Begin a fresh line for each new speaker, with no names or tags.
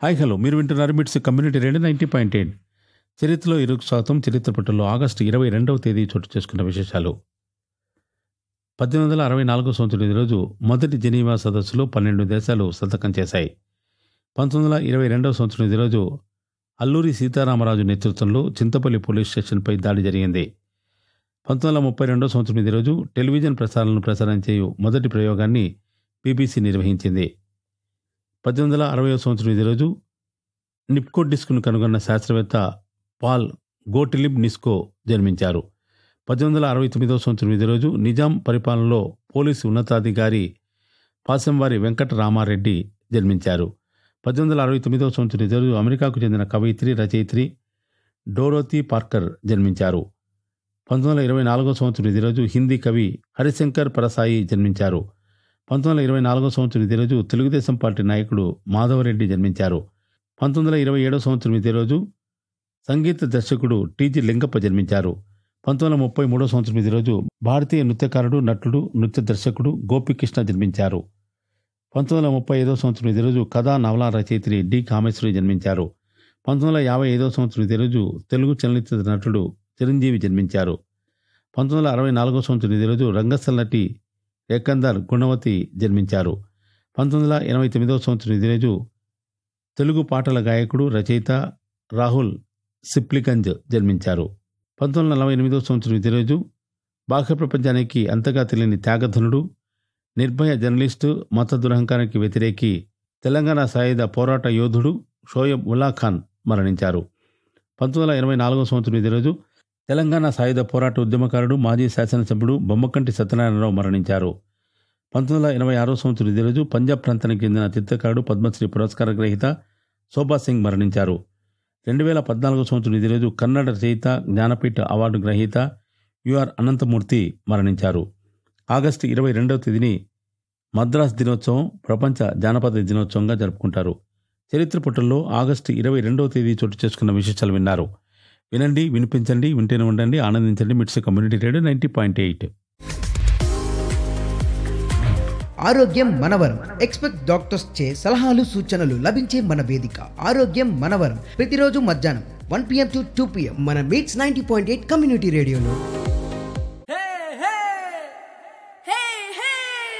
hi hello మీరు వింటున్నారు MITS community radio ninety point eight చరిత్రలో ఇరుకు శాతం చరిత్ర పట్టులో ఆగస్టు ఇరవై రెండవ తేదీ చోటు చేసుకున్న విశేషాలు పద్దెనిమిది వందల అరవై నాలుగో సంవత్సరం ఈ రోజు మొదటి జెనీవా సదస్సులో పన్నెండు దేశాలు సంతకం చేశాయి పంతొమ్మిది వందల ఇరవై రెండవ సంవత్సరం ఈ రోజు అల్లూరి సీతారామరాజు నేతృత్వంలో చింతపల్లి పోలీస్ స్టేషన్పై దాడి జరిగింది పంతొమ్మిది వందల ముప్పై రెండవ సంవత్సరం ఈ రోజు టెలివిజన్ ప్రసారాలను ప్రసారం చేయు మొదటి ప్రయోగాన్ని బీబీసీ నిర్వహించింది పద్దెనిమిది వందల అరవై సంవత్సరం ఇదే రోజు నిప్కో డిస్క్ను కనుగొన్న శాస్త్రవేత్త పాల్ గోటిలిబ్ నిస్కో జన్మించారు పద్దెనిమిది వందల అరవై తొమ్మిదవ సంవత్సరం ఇదే రోజు నిజాం పరిపాలనలో పోలీసు ఉన్నతాధికారి పాసంవారి వెంకట రామారెడ్డి జన్మించారు పద్దెనిమిది వందల అరవై తొమ్మిదవ సంవత్సరం ఇదే రోజు అమెరికాకు చెందిన కవయిత్రి రచయిత్రి డోరోతీ పార్కర్ జన్మించారు పంతొమ్మిది వందల ఇరవై నాలుగో సంవత్సరం ఇదే రోజు హిందీ కవి హరిశంకర్ పరసాయి జన్మించారు పంతొమ్మిది వందల ఇరవై నాలుగో సంవత్సరం ఇదే రోజు తెలుగుదేశం పార్టీ నాయకుడు మాధవరెడ్డి జన్మించారు పంతొమ్మిది వందల ఇరవై ఏడో సంవత్సరం ఇదే రోజు సంగీత దర్శకుడు టీజీ లింగప్ప జన్మించారు పంతొమ్మిది వందల ముప్పై మూడో సంవత్సరం ఇదే రోజు భారతీయ నృత్యకారుడు నటుడు నృత్య దర్శకుడు గోపికృష్ణ జన్మించారు పంతొమ్మిది వందల ముప్పై ఐదో సంవత్సరం ఇదే రోజు కథా నవలా రచయిత్రి డి కామేశ్వరి జన్మించారు పంతొమ్మిది వందల యాభై ఐదో సంవత్సరం ఇదే రోజు తెలుగు చలనచిత్ర నటుడు చిరంజీవి జన్మించారు పంతొమ్మిది వందల అరవై నాలుగో సంవత్సరం ఇదే రోజు రంగస్థల నటి ఏకందర్ గుణవతి జన్మించారు పంతొమ్మిది వందల ఎనభై తొమ్మిదవ సంవత్సరం ఇదే రోజు తెలుగు పాటల గాయకుడు రచయిత రాహుల్ సిప్లిగంజ్ జన్మించారు పంతొమ్మిది వందల నలభై ఎనిమిదవ సంవత్సరం ఇదే రోజు బాహ్య ప్రపంచానికి అంతగా తెలియని త్యాగధనుడు నిర్భయ జర్నలిస్టు మత దురహంకారానికి వ్యతిరేకి తెలంగాణ సాయుధ పోరాట యోధుడు షోయబ్ ఉల్లా ఖాన్ మరణించారు పంతొమ్మిది వందల ఎనభై నాలుగవ సంవత్సరం ఇదే రోజు తెలంగాణ సాయుధ పోరాట ఉద్యమకారుడు మాజీ శాసనసభ్యుడు బొమ్మకంటి సత్యనారాయణరావు మరణించారు పంతొమ్మిది వందల ఎనభై ఆరో సంవత్సరం ఇదే రోజు పంజాబ్ ప్రాంతానికి చెందిన చిత్రకారుడు పద్మశ్రీ పురస్కార గ్రహీత శోభా సింగ్ మరణించారు రెండు వేల పద్నాలుగో సంవత్సరం ఇదే రోజు కన్నడ రచయిత జ్ఞానపీఠ అవార్డు గ్రహీత యుఆర్ అనంతమూర్తి మరణించారు ఆగస్టు ఇరవై రెండవ తేదీని మద్రాస్ దినోత్సవం ప్రపంచ జానపద దినోత్సవంగా జరుపుకుంటారు చరిత్ర పుటల్లో ఆగస్టు ఇరవై రెండవ తేదీ చోటు చేసుకున్న విశేషాలు విన్నారు వినండి వినిపించండి వింటూనే ఉండండి ఆనందించండి MITS community radio ninety point eight
ఆరోగ్యం మనవరం ఎక్స్పెక్ట్ డాక్టర్స్ చే సలహాలు సూచనలు లభించే మన వేదిక ఆరోగ్యం మనవరం ప్రతిరోజు మధ్యాహ్నం one PM to two PM మన MITS ninety point eight community రేడియోలో